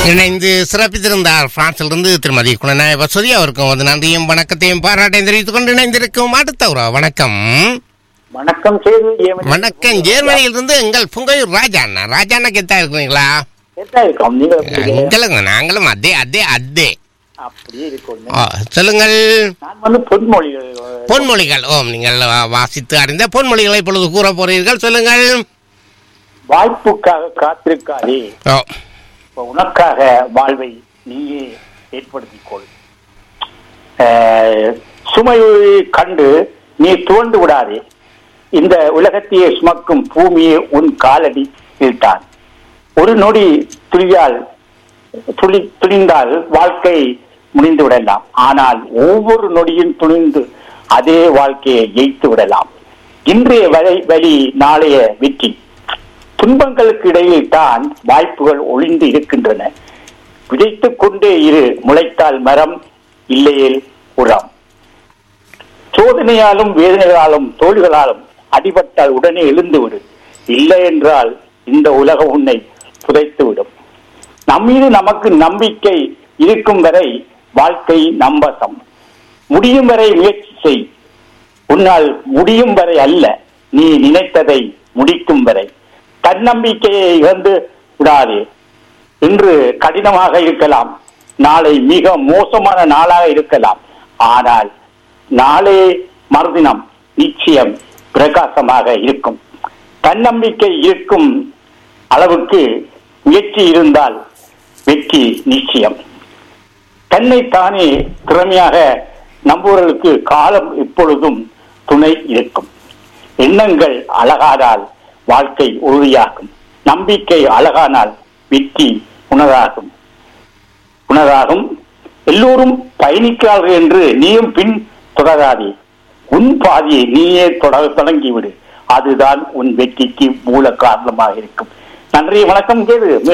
இணைந்து சிறப்பித்திருந்தார் பிரான்சிலிருந்து திருமதி குணநாய வசதி அவருக்கும் வந்து நன்றியும் வணக்கத்தையும் பாராட்டையும் தெரிவித்துக் கொண்டு இணைந்திருக்கும் அடுத்த ஒரு வணக்கம் வணக்கம் சேது ஏமன். வணக்கம் ஜெர்மனியிலிருந்து எங்கள் புங்கையூர் ராஜாண்ணா ராஜாண்ணா கெத்தா இருக்கிறீங்களா கேட்டா இருக்கோம் நீங்க எப்படி இருக்கீங்க? சொல்லுங்க நாங்களும் அதே அதே அதே அப்படியே இருக்கும் ஆ, சொல்லுங்கள் நான் வந்து பொன்மொழி பொன்மொழிகள் ஓம் நீங்கள் வா- வாசித்து அறிந்த பொன்மொழிகளை இப்பொழுது கூற போறீர்கள் சொல்லுங்கள் வாய்ப்புக்காக காத்திருக்காதே ஓ இப்ப உனக்காக வாழ்வை நீயே ஏற்படுத்திக் கொள் அஹ், சுமையை கண்டு நீ துவண்டு விடாதே இந்த உலகத்தையே சுமக்கும் பூமியே உன் காலடி இட்டான் ஒரு நொடி துளியால் துளி துணிந்தால் வாழ்க்கை முடிந்து விடலாம் ஆனால் ஒவ்வொரு நொடியும் துணிந்து அதே வாழ்க்கையை ஜெயித்து விடலாம் இன்றைய வழி வழி நாளைய வெற்றி துன்பங்களுக்கு இடையில் தான் வாய்ப்புகள் ஒளிந்து இருக்கின்றன விதைத்துக் கொண்டே இரு முளைத்தால் மரம் இல்லையேல் உரம் சோதனையாலும் வேதனைகளாலும் தோல்விகளாலும் அடிபட்டால் உடனே எழுந்து விடு இல்லை என்றால் இந்த உலகம் உன்னை புதைத்து விடும் நம்மீது நமக்கு நம்பிக்கை இருக்கும் வரை வாழ்க்கை நம்பசம் முடியும் வரை முயற்சி செய் உன்னால் முடியும் வரை அல்ல நீ நினைத்ததை முடிக்கும் வரை தன்னம்பிக்கையை இழந்து விடாதே இன்று கடினமாக இருக்கலாம் நாளை மிக மோசமான நாளாக இருக்கலாம் ஆனால் நாளே மறுதினம் நிச்சயம் பிரகாசமாக இருக்கும் தன்னம்பிக்கை இருக்கும் அளவுக்கு முயற்சி இருந்தால் வெற்றி நிச்சயம் தன்னை தானே திறமையாக நம்புவர்களுக்கு காலம் எப்பொழுதும் துணை இருக்கும் எண்ணங்கள் அழகானால் வாழ்க்கை உறுதியாகும் நம்பிக்கை அழகானால் வெற்றி உணராகும் உணராகும் எல்லோரும் பயணிக்கிறார்கள் என்று நீயும் பின் தொடராதே உன் பாதையை நீயே தொட தொடங்கிவிடு அதுதான் உன் வெற்றிக்கு மூல காரணமாக இருக்கும் நன்றி வணக்கம் கேது